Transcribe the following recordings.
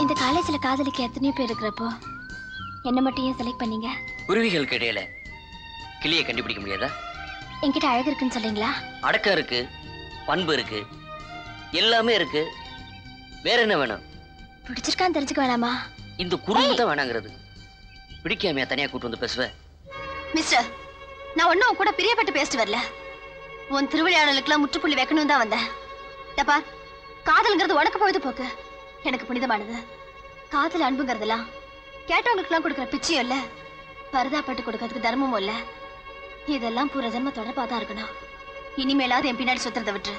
இந்த காலேஜ்ல காதலிக்க எத்தனையோ பேர் இருக்கிறப்போ என்ன மட்டும் ஏன் செலக்ட் பண்ணீங்க குருவிகளுக்கு இடையில கிளியை கண்டுபிடிக்க முடியாதா என்கிட்ட அழகு இருக்குன்னு சொல்றீங்களா அடக்கம் இருக்கு பண்பு இருக்கு எல்லாமே இருக்கு வேற என்ன வேணும் பிடிச்சிருக்கான்னு தெரிஞ்சுக்க வேணாமா இந்த குறும்பு தான் வேணாங்கிறது பிடிக்காமையா தனியா கூட்டு வந்து பேசுவேன் மிஸ்டர் நான் ஒன்னும் உன் கூட பிரியப்பட்டு பேசிட்டு வரல உன் திருவிளையாடலுக்குலாம் முற்றுப்புள்ளி வைக்கணும் தான் வந்தேன் டப்பா காதல்ங்கிறது உனக்கு பொழுது போக்கு எனக்கு புனிதமானது காதல் அன்புங்கிறதெல்லாம் கேட்டவங்களுக்குலாம் கொடுக்குற பிச்சையும் இல்ல பரிதாப்பட்டு கொடுக்கறதுக்கு தர்மமும் இல்ல இதெல்லாம் பூர ஜென்ம தொடர்பா தான் இருக்கணும் இனிமேலாவது என் பின்னாடி சுத்துறதை விட்டுரு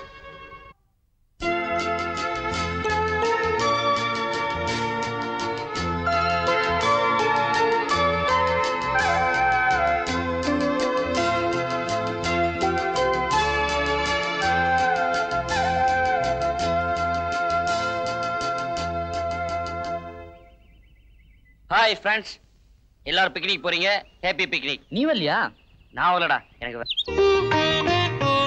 ஹாய் ஃப்ரெண்ட்ஸ் எல்லாரும் பிக்னிக் போறீங்க ஹேப்பி பிக்னிக் நீ வரலையா நான் வரலடா எனக்கு வே-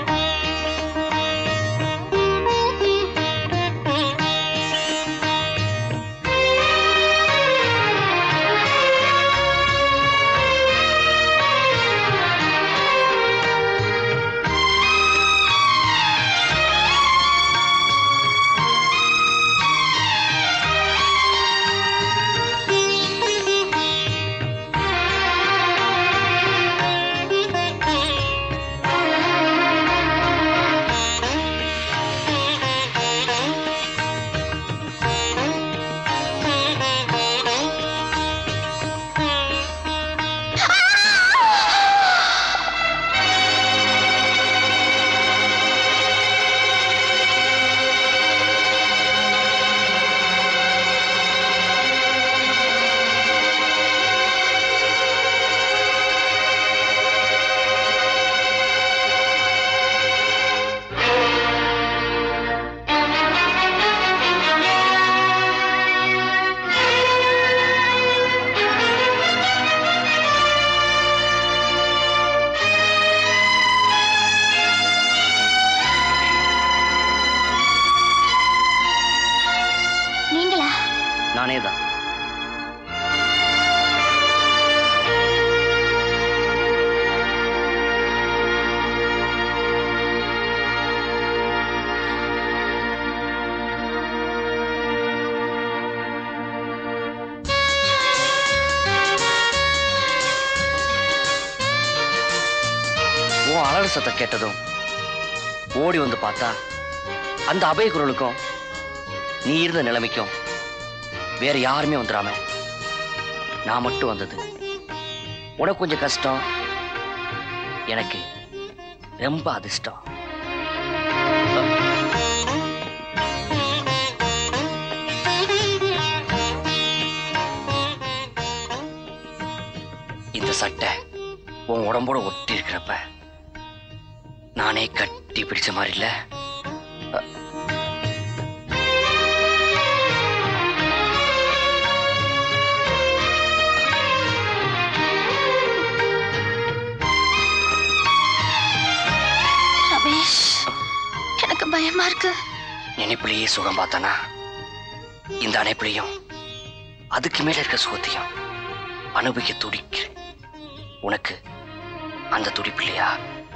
நீங்களா நானே தான் உன் அலறு சத்தம் கேட்டதும் ஓடி வந்து பார்த்தா அந்த அபய குரலுக்கும் நீ இருந்த நிலைமைக்கும் வேற யாருமே வந்துடாம நான் மட்டும் வந்தது உனக்கு கொஞ்சம் கஷ்டம் எனக்கு ரொம்ப அதிர்ஷ்டம் இந்த சட்டை உன் உடம்போட ஒட்டி இருக்கிறப்ப நானே கட்டி பிடிச்ச மாதிரி இல்ல ரமேஷ் எனக்கு பயமா இருக்கு நினைப்புலயே சுகம் பார்த்தானா இந்த அணைப்புலையும் அதுக்கு மேல இருக்க சுகத்தையும் அனுபவிக்க துடிக்கிறேன் உனக்கு அந்த துடிப்பு இல்லையா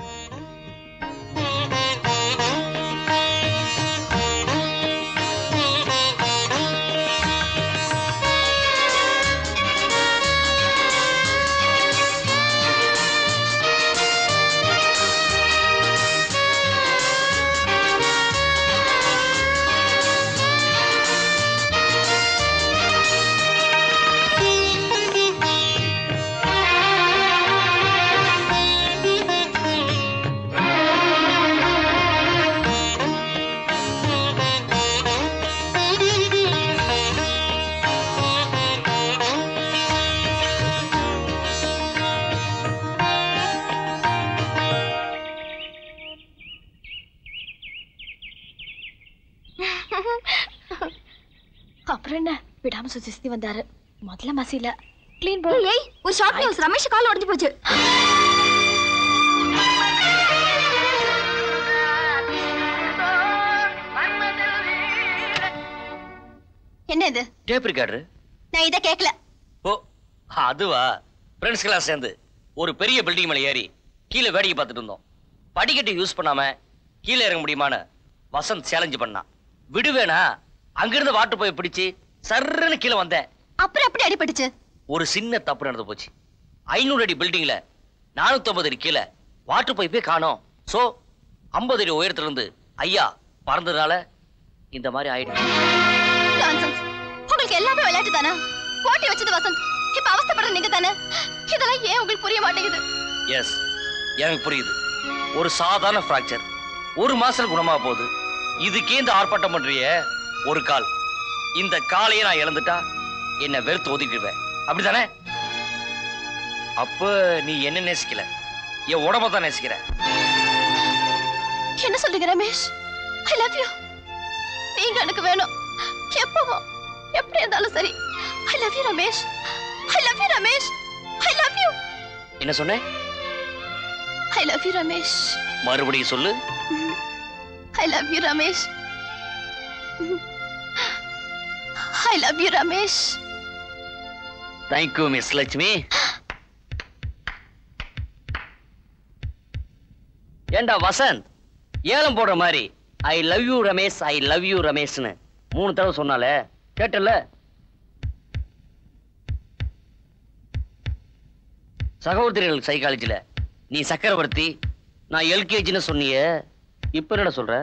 அப்புறம் என்ன விடாம சுத்தி சுத்தி வந்தாரு முதல்ல மசில கிளீன் ஏய் ஒரு ஷார்ட் நியூஸ் ரமேஷ் கால் உடைஞ்சு போச்சு என்ன இது டேப் ரெக்கார்டர் நான் இதை கேட்கல ஓ அதுவா ஃப்ரெண்ட்ஸ் கிளாஸ் சேர்ந்து ஒரு பெரிய பில்டிங் மேலே ஏறி கீழே வேடிக்கை பார்த்துட்டு இருந்தோம் படிக்கட்டு யூஸ் பண்ணாம கீழே இறங்க முடியுமான்னு வசந்த் சேலஞ்சு பண்ணான் விடுவேனா அங்கிருந்து வாட்டு போய் பிடிச்சு சர்ன்னு கீழே வந்தேன் அப்புறம் எப்படி அடிபட்டுச்சு ஒரு சின்ன தப்பு நடந்து போச்சு ஐநூறு அடி பில்டிங்ல நானூத்தி அடி கீழே வாட்டர் பைப்பே காணோம் சோ ஐம்பது அடி உயரத்துல இருந்து ஐயா பறந்ததுனால இந்த மாதிரி ஆயிடுச்சு Nonsense. உங்களுக்கு எல்லாமே விளையாட்டு தானே போட்டி வச்சது வசந்த் இப்ப அவஸ்தைப்படுறது நீங்க தானே இதெல்லாம் ஏன் உங்களுக்கு புரிய மாட்டேங்குது எஸ் எனக்கு புரியுது ஒரு சாதாரண ஃப்ராக்சர் ஒரு மாசத்துல குணமா போகுது இதுக்கே இந்த ஆர்ப்பாட்டம் பண்றிய ஒரு கால் இந்த காலையே நான் இழந்துட்டா என்ன வெறுத்து ஒதுக்கிடுவேன் அப்படிதானே அப்ப நீ என்ன நேசிக்கல என் உடம்ப தான் நேசிக்கிற என்ன சொல்றீங்க ரமேஷ் ஐ லவ் யூ நீங்க எனக்கு வேணும் எப்பவும் எப்படி இருந்தாலும் சரி I love you Ramesh I love you Ramesh I love you என்ன சொன்னேன் ஐ லவ் யூ ரமேஷ் மறுபடியும் சொல்லு I love you Ramesh I love you Ramesh thank you miss Lakshmi ஏண்டா வசந்த் ஏலம் போடுற மாதிரி I love you Ramesh I love you ரமேஷ்னு மூணு தடவை சொன்னாலே கேட்டல சகோதரிகள் சைக்காலஜில நீ சக்கரவர்த்தி நான் எல்கேஜின்னு சொன்னியே இப்ப என்னடா சொல்ற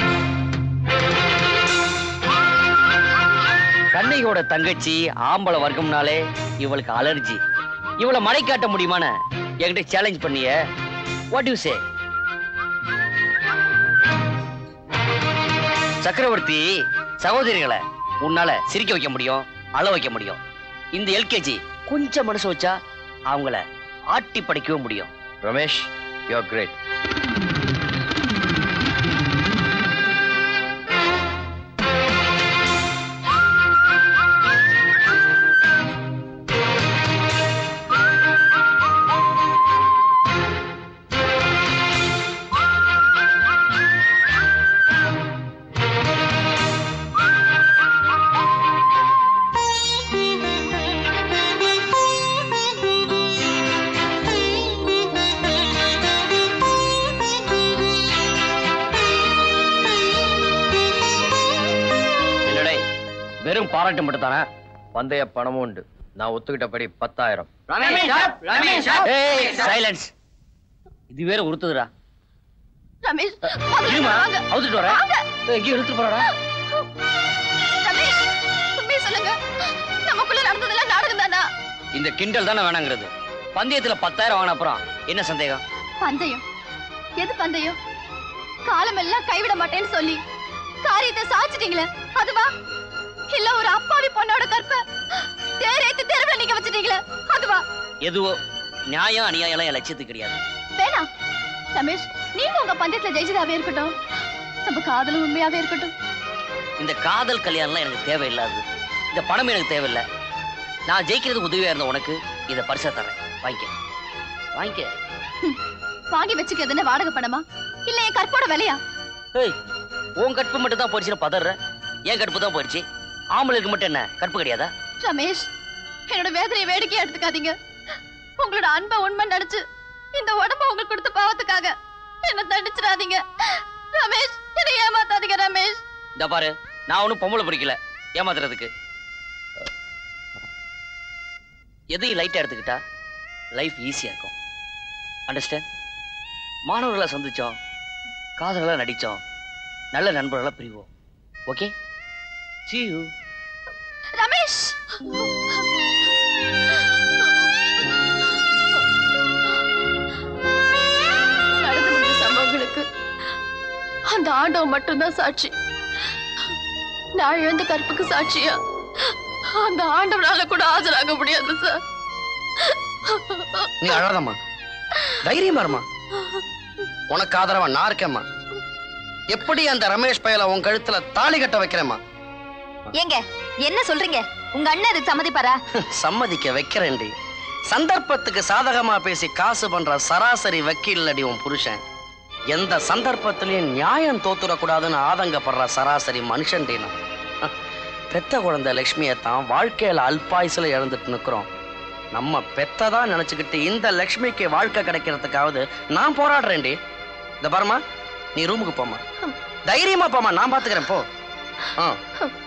கண்ணையோட தங்கச்சி ஆம்பளை வர்க்கம்னாலே இவளுக்கு அலர்ஜி இவளை மடை காட்ட முடியுமான என்கிட்ட சேலஞ்ச் பண்ணிய வாட் யூ சே சக்கரவர்த்தி சகோதரிகளை உன்னால சிரிக்க வைக்க முடியும் அழ வைக்க முடியும் இந்த எல்கேஜி கொஞ்சம் மனசு வச்சா அவங்கள ஆட்டி படைக்கவும் முடியும் ரமேஷ் யூ ஆர் கிரேட் என்னடே வெறும் பாராட்டு மட்டும் தானே பந்தய பணமும் உண்டு நான் ஒத்துக்கிட்டபடி பத்தாயிரம் சைலன்ஸ் இது வேற உறுத்துதுடா ரமேஷ் இருமா வாங்க அவுத்துட்டு வரேன் வாங்க எங்கேயும் இழுத்துட்டு போறாடா ரமேஷ் உண்மையை சொல்லுங்க நமக்குள்ள நடந்ததெல்லாம் நாடகம் தானா இந்த கிண்டல் தானே வேணாங்கிறது பந்தயத்துல பத்தாயிரம் வாங்கின அப்புறம் என்ன சந்தேகம் பந்தயம் எது பந்தயம் காலமெல்லாம் கைவிட மாட்டேன்னு சொல்லி காரியத்தை சாச்சிட்டீங்களே அதுவா இல்ல ஒரு அப்பாவி பொண்ணோட கற்ப தேரேத்து தெருவுல நீங்க வச்சிட்டீங்களே அதுவா எதுவோ நியாயம் அநியாயம் எல்லாம் என் லட்சியத்துக்கு கிடையாது வேணாம் ரமேஷ் நீங்க உங்க பந்தயத்துல ஜெயிச்சதாவே இருக்கட்டும் நம்ம காதலும் உண்மையாவே இருக்கட்டும் இந்த காதல் கல்யாணம்லாம் எனக்கு தேவையில்லாது இந்த பணம் எனக்கு தேவையில்லை நான் ஜெயிக்கிறதுக்கு உதவியா இருந்த உனக்கு இதை பரிசா தரேன் வாங்கிக்க வாங்கிக்க வாங்கி வச்சுக்கிறது என்ன வாடகை பணமா இல்ல என் கற்போட விலையா ஏய் உன் கற்பு மட்டும் தான் போயிடுச்சுன்னு பதற என் கற்பு தான் போயிடுச்சு ஆம்பளைக்கு மட்டும் என்ன கற்பு கிடையாதா ரமேஷ் என்னோட வேதனையை வேடிக்கையா எடுத்துக்காதீங்க உங்களோட அன்பை உண்மை நினைச்சு இந்த உடம்ப உங்களுக்கு கொடுத்த பாவத்துக்காக என்ன தண்டிச்சிடாதீங்க ரமேஷ் என்னை ஏமாத்தாதீங்க ரமேஷ் இந்த பாரு நான் ஒன்றும் பொம்பளை பிடிக்கல ஏமாத்துறதுக்கு எதையும் லைட்டா எடுத்துக்கிட்டா லைஃப் ஈஸியா இருக்கும் அண்டர்ஸ்டாண்ட் மாணவர்களை சந்திச்சோம் காதலா நடிச்சோம் நல்ல நண்பர்களா பிரிவோம் ஓகே see you ரமேஷ் நடந்து முடிஞ்ச சம்பவங்களுக்கு அந்த ஆண்டவன் மட்டும்தான் சாட்சி நான் இழந்த கற்புக்கு சாட்சியா அந்த ஆண்டவனால கூட ஆஜராக முடியாது சார் நீ அழாதம்மா தைரியமா இருமா உனக்கு ஆதரவா நான் இருக்கேம்மா எப்படி அந்த ரமேஷ் பயல உன் கழுத்துல தாலி கட்ட வைக்கிறேம்மா ஏங்க என்ன சொல்றீங்க உங்க அண்ணன் அதுக்கு சம்மதிப்பாரா சம்மதிக்க வைக்கிறேன்டி சந்தர்ப்பத்துக்கு சாதகமா பேசி காசு பண்ற சராசரி வக்கீல் அடி உன் புருஷன் எந்த சந்தர்ப்பத்திலையும் நியாயம் தோத்துடக்கூடாதுன்னு ஆதங்கப்படுற சராசரி மனுஷன்டி நான் பெத்த குழந்தை லக்ஷ்மியை தான் வாழ்க்கையில அல்பாயுசுல இழந்துட்டு நிக்கிறோம் நம்ம பெத்ததா நினைச்சுக்கிட்டு இந்த லக்ஷ்மிக்கு வாழ்க்கை கிடைக்கிறதுக்காவது நான் போராடுறேன்டி இந்த பாருமா நீ ரூமுக்கு போமா தைரியமா போமா நான் பாத்துக்கிறேன் போ ஆ